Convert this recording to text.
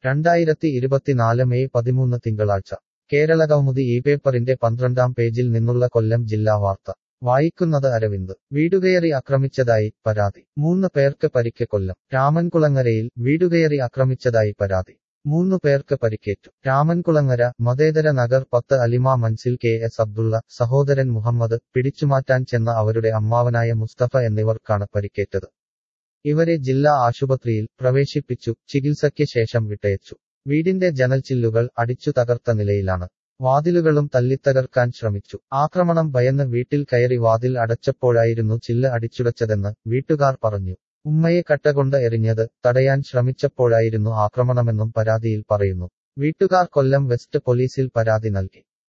രണ്ടായിരത്തി ഇരുപത്തിനാല് മെയ് പതിമൂന്ന് തിങ്കളാഴ്ച കേരളകൗമുദി ഈ പേപ്പറിന്റെ പന്ത്രണ്ടാം പേജിൽ നിന്നുള്ള കൊല്ലം ജില്ലാ വാർത്ത വായിക്കുന്നത് അരവിന്ദ് വീടുകയറി ആക്രമിച്ചതായി പരാതി മൂന്ന് പേർക്ക് പരിക്ക് കൊല്ലം രാമൻകുളങ്ങരയിൽ വീടുകയറി ആക്രമിച്ചതായി പരാതി മൂന്നു പേർക്ക് പരിക്കേറ്റു രാമൻകുളങ്ങര മതേതര നഗർ പത്ത് അലിമ മൻസിൽ കെ എസ് അബ്ദുള്ള സഹോദരൻ മുഹമ്മദ് പിടിച്ചുമാറ്റാൻ ചെന്ന അവരുടെ അമ്മാവനായ മുസ്തഫ എന്നിവർക്കാണ് പരിക്കേറ്റത് ഇവരെ ജില്ലാ ആശുപത്രിയിൽ പ്രവേശിപ്പിച്ചു ചികിത്സയ്ക്ക് ശേഷം വിട്ടയച്ചു വീടിന്റെ ജനൽച്ചില്ലുകൾ അടിച്ചു തകർത്ത നിലയിലാണ് വാതിലുകളും തല്ലിത്തകർക്കാൻ ശ്രമിച്ചു ആക്രമണം ഭയന്ന് വീട്ടിൽ കയറി വാതിൽ അടച്ചപ്പോഴായിരുന്നു ചില്ല് അടിച്ചുടച്ചതെന്ന് വീട്ടുകാർ പറഞ്ഞു ഉമ്മയെ കട്ടകൊണ്ട് എറിഞ്ഞത് തടയാൻ ശ്രമിച്ചപ്പോഴായിരുന്നു ആക്രമണമെന്നും പരാതിയിൽ പറയുന്നു വീട്ടുകാർ കൊല്ലം വെസ്റ്റ് പോലീസിൽ പരാതി നൽകി